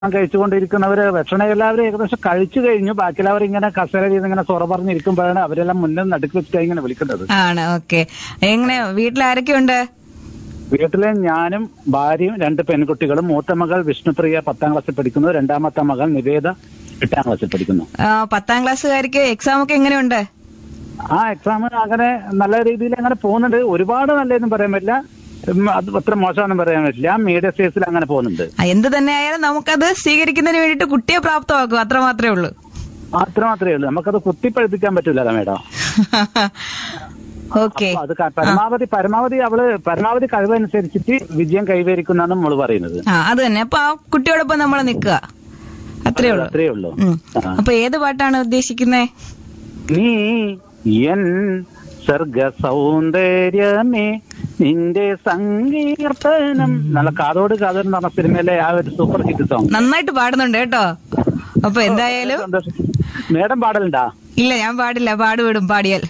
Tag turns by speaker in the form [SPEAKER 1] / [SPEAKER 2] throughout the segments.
[SPEAKER 1] കഴിച്ചുകൊണ്ടിരിക്കുന്നവര് ഭക്ഷണം എല്ലാവരും ഏകദേശം കഴിച്ചു കഴിഞ്ഞു ബാക്കിയുള്ളവർ ഇങ്ങനെ കസേര ചെയ്ത് ഇങ്ങനെ സൊറ പറഞ്ഞിരിക്കുമ്പോഴാണ് അവരെല്ലാം മുന്നിൽ നടുക്ക് വെച്ചിട്ട് ഇങ്ങനെ വിളിക്കുന്നത്
[SPEAKER 2] ആണ് ഓക്കെ എങ്ങനെ വീട്ടിൽ ആരൊക്കെയുണ്ട്
[SPEAKER 1] വീട്ടിലെ ഞാനും ഭാര്യയും രണ്ട് പെൺകുട്ടികളും മൂത്ത മകൾ വിഷ്ണുപ്രിയ പത്താം ക്ലാസ്സിൽ പഠിക്കുന്നു രണ്ടാമത്തെ മകൾ നിവേദ എട്ടാം ക്ലാസ്സിൽ പഠിക്കുന്നു
[SPEAKER 2] ആ, പത്താം ക്ലാസ്സുകാർക്ക് എക്സാം ഒക്കെ എങ്ങനെയുണ്ട്
[SPEAKER 1] ആ എക്സാം അങ്ങനെ നല്ല രീതിയിൽ അങ്ങനെ പോകുന്നുണ്ട് ഒരുപാട് നല്ലതെന്നും പറയാൻ പറ്റില്ല ഉം, അത് അത്ര മോശമാണെന്നും പറയാൻ പറ്റില്ല മീഡിയം സൈസിൽ അങ്ങനെ പോകുന്നുണ്ട്
[SPEAKER 2] ആ, എന്ത് തന്നെ ആയാലും നമുക്കത് സ്വീകരിക്കുന്നതിന് വേണ്ടിയിട്ട് കുട്ടിയെ പ്രാപ്തമാക്കും അത്ര മാത്രമേ ഉള്ളൂ
[SPEAKER 1] അത്ര മാത്രമേ ഉള്ളൂ നമുക്കത് കുത്തിപ്പഴുപ്പിക്കാൻ പറ്റൂല മേഡം
[SPEAKER 2] ഓക്കെ
[SPEAKER 1] അപ്പൊ അത് ക- പരമാവധി പരമാവധി അവള് പരമാവധി കഴിവനുസരിച്ചിട്ട് വിജയം കൈവരിക്കുന്നാണ് നമ്മൾ പറയുന്നത്
[SPEAKER 2] ആ അത് തന്നെ അപ്പൊ ആ കുട്ടിയോടൊപ്പം നമ്മൾ നിൽക്കുക അത്രേ ഉള്ളൂ
[SPEAKER 1] അത്രേ ഉള്ളൂ
[SPEAKER 2] ഉം.
[SPEAKER 1] ആ.
[SPEAKER 2] അപ്പൊ ഏത് പാട്ടാണ് ഉദ്ദേശിക്കുന്നത്
[SPEAKER 1] നീ എൻ സർഗ സൗന്ദര്യമേ നിന്റെ സങ്കീർത്തനം നല്ല കാതോട് കാതോട് എന്ന് പറഞ്ഞ സിനിമയിലെ ആ ഒരു സൂപ്പർ ഹിറ്റ് സോങ്
[SPEAKER 2] നന്നായിട്ട് പാടുന്നുണ്ട് കേട്ടോ അപ്പൊ എന്തായാലും
[SPEAKER 1] മേഡം പാടലുണ്ടാ
[SPEAKER 2] ഇല്ല ഞാൻ പാടില്ല പാടുവിടും പാടിയാൽ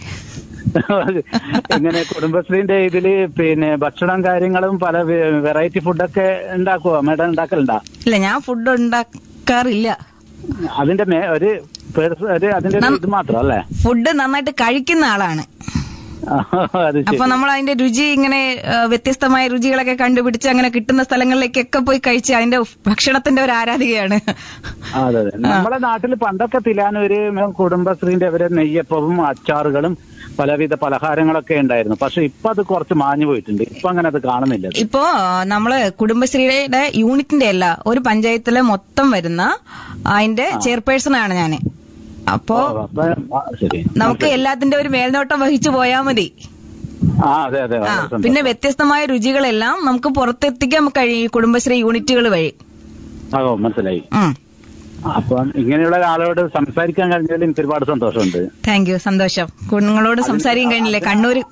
[SPEAKER 1] ഇങ്ങനെ കുടുംബശ്രീന്റെ ഇതില് പിന്നെ ഭക്ഷണം കാര്യങ്ങളും പല വെറൈറ്റി ഫുഡൊക്കെ ഉണ്ടാക്കുവോ മേഡം ഉണ്ടാക്കലുണ്ടാ
[SPEAKER 2] ഇല്ല ഞാൻ ഫുഡ് ഉണ്ടാക്കാറില്ല
[SPEAKER 1] അതിന്റെ മേ ഒരു പേഴ്സ് ഒരു അതിന്റെ ഒരു ഇത് മാത്രം അല്ലേ
[SPEAKER 2] ഫുഡ് നന്നായിട്ട് കഴിക്കുന്ന ആളാണ്
[SPEAKER 1] അത് ശരി
[SPEAKER 2] അപ്പൊ നമ്മൾ അതിന്റെ രുചി ഇങ്ങനെ ആ, വ്യത്യസ്തമായ രുചികളൊക്കെ കണ്ടുപിടിച്ച് അങ്ങനെ കിട്ടുന്ന സ്ഥലങ്ങളിലേക്കൊക്കെ പോയി കഴിച്ച് അതിന്റെ ഭക്ഷണത്തിന്റെ ഒരു ആരാധികയാണ്
[SPEAKER 1] അതെ അതെ നമ്മളെ നാട്ടിൽ പണ്ടൊക്കെ തിലാനൂര് കുടുംബശ്രീന്റെ അവരെ നെയ്യപ്പവും അച്ചാറുകളും പലവിധ പലഹാരങ്ങളൊക്കെ ഉണ്ടായിരുന്നു പക്ഷെ ഇപ്പൊ അത് കുറച്ച് മാഞ്ഞു പോയിട്ടുണ്ട് ഇപ്പൊ അങ്ങനെ അത് കാണുന്നില്ല അത്.
[SPEAKER 2] ഇപ്പോ നമ്മള് കുടുംബശ്രീയുടെ യൂണിറ്റിന്റെ അല്ല ഒരു പഞ്ചായത്തിലെ മൊത്തം വരുന്ന അതിന്റെ ചെയർപേഴ്സൺ ആണ് ഞാന് അപ്പോ
[SPEAKER 1] ഓ, അപ്പൊ ആ, ശരി
[SPEAKER 2] നമുക്ക് എല്ലാത്തിന്റെ ഒരു മേൽനോട്ടം വഹിച്ചു പോയാ മതി
[SPEAKER 1] ആ അതെ അതെ
[SPEAKER 2] ആ
[SPEAKER 1] വളരെ സന്തോഷം.
[SPEAKER 2] പിന്നെ വ്യത്യസ്തമായ രുചികളെല്ലാം നമുക്ക് പുറത്തെത്തിക്കാൻ കഴിയും ഈ കുടുംബശ്രീ യൂണിറ്റുകൾ വഴി
[SPEAKER 1] ആ, ഓ മനസ്സിലായി
[SPEAKER 2] ഉം
[SPEAKER 1] അപ്പം ഇങ്ങനെയുള്ള ആളോട് സംസാരിക്കാൻ കഴിഞ്ഞതിൽ എനിക്ക് ഒരുപാട് സന്തോഷമുണ്ട്
[SPEAKER 2] താങ്ക് യു സന്തോഷം കുഞ്ഞുങ്ങളോട് സംസാരിക്കാൻ കഴിഞ്ഞില്ലേ കണ്ണൂര്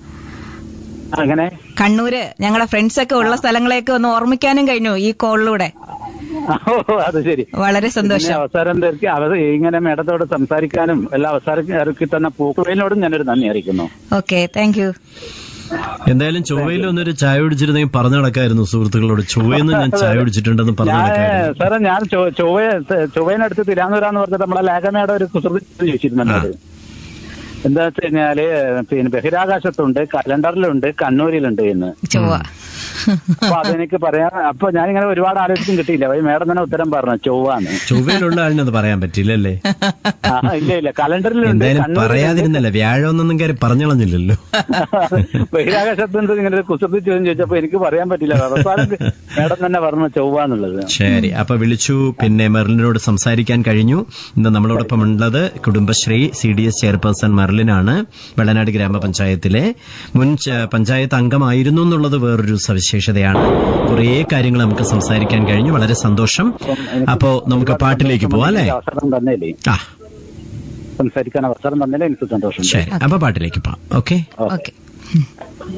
[SPEAKER 1] അങ്ങനെ
[SPEAKER 2] കണ്ണൂര് ഞങ്ങളുടെ ഫ്രണ്ട്സ് ഒക്കെ ഉള്ള സ്ഥലങ്ങളെയൊക്കെ ഒന്ന് ഓർമ്മിക്കാനും കഴിഞ്ഞു ഈ കോളിലൂടെ
[SPEAKER 1] ഓ അത് ശരി
[SPEAKER 2] വളരെ
[SPEAKER 1] പിന്നെ
[SPEAKER 2] സന്തോഷം
[SPEAKER 1] അവസരം തരുത്തി അവർ ഇങ്ങനെ മേഡത്തോട് സംസാരിക്കാനും എല്ലാ അവസരം ഇറക്കി തന്ന പൂക്കുവലിനോടും ഞാനൊരു നന്ദി അറിയിക്കുന്നു
[SPEAKER 2] ഓക്കെ താങ്ക് യു
[SPEAKER 3] എന്തായാലും ചൊവ്വയിൽ ഒന്നൊരു ചായ കുടിച്ചിരുന്നെങ്കിൽ പറഞ്ഞു നടക്കായിരുന്നു സുഹൃത്തുക്കളോട് ചൊവ്വയിൽ നിന്ന് ഞാൻ ചായ കുടിച്ചിട്ടുണ്ടെന്ന് പറഞ്ഞു
[SPEAKER 1] ഞാൻ
[SPEAKER 3] നടക്കായിരുന്നു
[SPEAKER 1] സാറേ ഞാൻ ചൊ- ചൊവ്വ ചൊവ്വനടുത്ത് തിരാന്നൂരാന്ന് പറഞ്ഞിട്ട് നമ്മളെ ലേഖനയുടെ ഒരു കുസൃതി ചോദിച്ചിരുന്നുണ്ട് എന്താ വെച്ച് കഴിഞ്ഞാല് പിന്നെ ബഹിരാകാശത്തുണ്ട് കലണ്ടറിലുണ്ട് കണ്ണൂരിലുണ്ട് എന്ന്
[SPEAKER 2] ചൊവ്വ
[SPEAKER 1] അപ്പൊ അതെനിക്ക് പറയാൻ അപ്പൊ ഞാനിങ്ങനെ ഒരുപാട് ആലോചിച്ചും കിട്ടിയില്ല വഴി മേഡം തന്നെ ഉത്തരം പറഞ്ഞു ചൊവ്വാന്ന്
[SPEAKER 3] ചൊവ്വയിലുള്ള ആളിനത് പറയാൻ പറ്റില്ലല്ലേ
[SPEAKER 1] ആ, ഇല്ല ഇല്ല കലണ്ടറിലുണ്ട്
[SPEAKER 3] എന്തായാലും
[SPEAKER 1] കണ്ണൂരിലുണ്ട്.
[SPEAKER 3] പറയാതിരുന്നല്ല വ്യാഴമൊന്നും കയറി പറഞ്ഞളഞ്ഞില്ലല്ലോ
[SPEAKER 1] ബഹിരാകാശത്തുണ്ട് ഇങ്ങനെ ഒരു കുസൃതി ചോദ്യം ചോദിച്ചപ്പോ എനിക്ക് പറയാൻ പറ്റില്ല അവസാനം മേഡം തന്നെ പറഞ്ഞു ചൊവ്വാന്നുള്ളത്
[SPEAKER 3] ശരി അപ്പൊ വിളിച്ചു പിന്നെ മെർലിനോട് സംസാരിക്കാൻ കഴിഞ്ഞു ഇന്ന് നമ്മളോടൊപ്പം ഉള്ളത് Kudumbashree C D S chairperson മെർലിനാണ് വെള്ളനാട് ഗ്രാമപഞ്ചായത്തിലെ മുൻ ച- പഞ്ചായത്ത് അംഗമായിരുന്നു എന്നുള്ളത് വേറൊരു സവിശേഷതയാണ് കുറേ കാര്യങ്ങൾ നമുക്ക് സംസാരിക്കാൻ കഴിഞ്ഞു വളരെ സന്തോഷം അപ്പോ നമുക്ക് പാട്ടിലേക്ക് പോവാം അല്ലേ
[SPEAKER 1] അവസരം തന്നേലേ
[SPEAKER 3] ആ
[SPEAKER 1] സംസാരിക്കാൻ അവസരം തന്നേലേ എനിക്ക് സന്തോഷം
[SPEAKER 3] ശരി അപ്പൊ പാട്ടിലേക്ക് പോവാം ഓക്കെ
[SPEAKER 2] ഓക്കെ